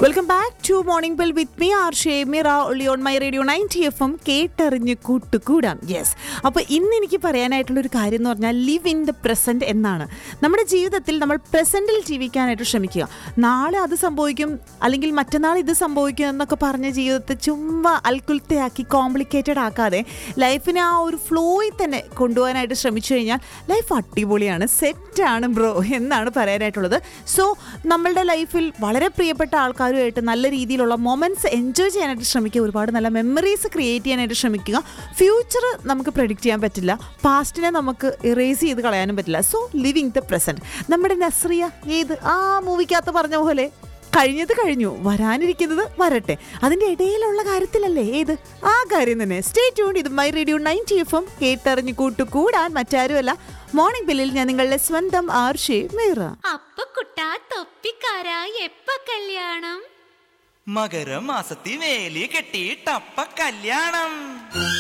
welcome back to morning bell with me R Shemira ഒളി on my radio ninety F M കേട്ടറിഞ്ഞ് കൂട്ടുകൂടാം yes അപ്പോൾ ഇന്ന് എനിക്ക് പറയാനായിട്ടുള്ള ഒരു കാര്യം എന്ന് പറഞ്ഞാൽ ലിവ് ഇൻ ദ പ്രസൻറ്റ് എന്നാണ് നമ്മുടെ ജീവിതത്തിൽ നമ്മൾ പ്രസൻറ്റിൽ ജീവിക്കാനായിട്ട് ശ്രമിക്കുക നാളെ അത് സംഭവിക്കും അല്ലെങ്കിൽ മറ്റന്നാൾ ഇത് സംഭവിക്കും എന്നൊക്കെ പറഞ്ഞ ജീവിതത്തെ ചുമ്മാ അൽക്കുലത്തെയാക്കി കോംപ്ലിക്കേറ്റഡ് ആക്കാതെ ലൈഫിനെ ആ ഒരു ഫ്ലോയിൽ തന്നെ കൊണ്ടുപോകാനായിട്ട് ശ്രമിച്ചു കഴിഞ്ഞാൽ ലൈഫ് അടിപൊളിയാണ് സെറ്റാണ് ബ്രോ എന്നാണ് പറയാനായിട്ടുള്ളത് സോ നമ്മളുടെ ലൈഫിൽ വളരെ പ്രിയപ്പെട്ട ആൾക്കാരുമായിട്ട് നല്ല രീതിയിലുള്ള മൊമെൻറ്റ്സ് എൻജോയ് ചെയ്യാനായിട്ട് ശ്രമിക്കുക ഒരുപാട് നല്ല മെമ്മറീസ് ക്രിയേറ്റ് ചെയ്യാനായിട്ട് ശ്രമിക്കുക ഫ്യൂച്ചർ നമുക്ക് പ്രെഡിക്റ്റ് ചെയ്യാൻ പറ്റില്ല പാസ്റ്റിനെ നമുക്ക് ഇറേസ് ചെയ്ത് കളയാനും പറ്റില്ല സോ ലിവിങ് ദ പ്രസൻറ്റ് നമ്മുടെ നസ്രിയ ഏത് ആ മൂവിക്കകത്ത് പറഞ്ഞ പോലെ കഴിഞ്ഞത് കഴിഞ്ഞു വരാനിരിക്കുന്നത് വരട്ടെ അതിന്റെ ഇടയിലുള്ള കാര്യത്തിലല്ലേ ഏത് ആ കാര്യം തന്നെ സ്റ്റേ ട്യൂൺ ഇത് my radio ninety F M കേട്ടറിഞ്ഞു കൂട്ടുകൂടാൻ മറ്റാരുമല്ല മോർണിംഗ് ബില്ലിൽ ഞാൻ നിങ്ങളുടെ സ്വന്തം ആർഷേ മീറ അപ്പ കുട്ടാ തൊപ്പിക്കാരാ എപ്പ കല്യാണം മകരമാസത്തി വേലി കെട്ടിയിട്ടപ്പ കല്യാണം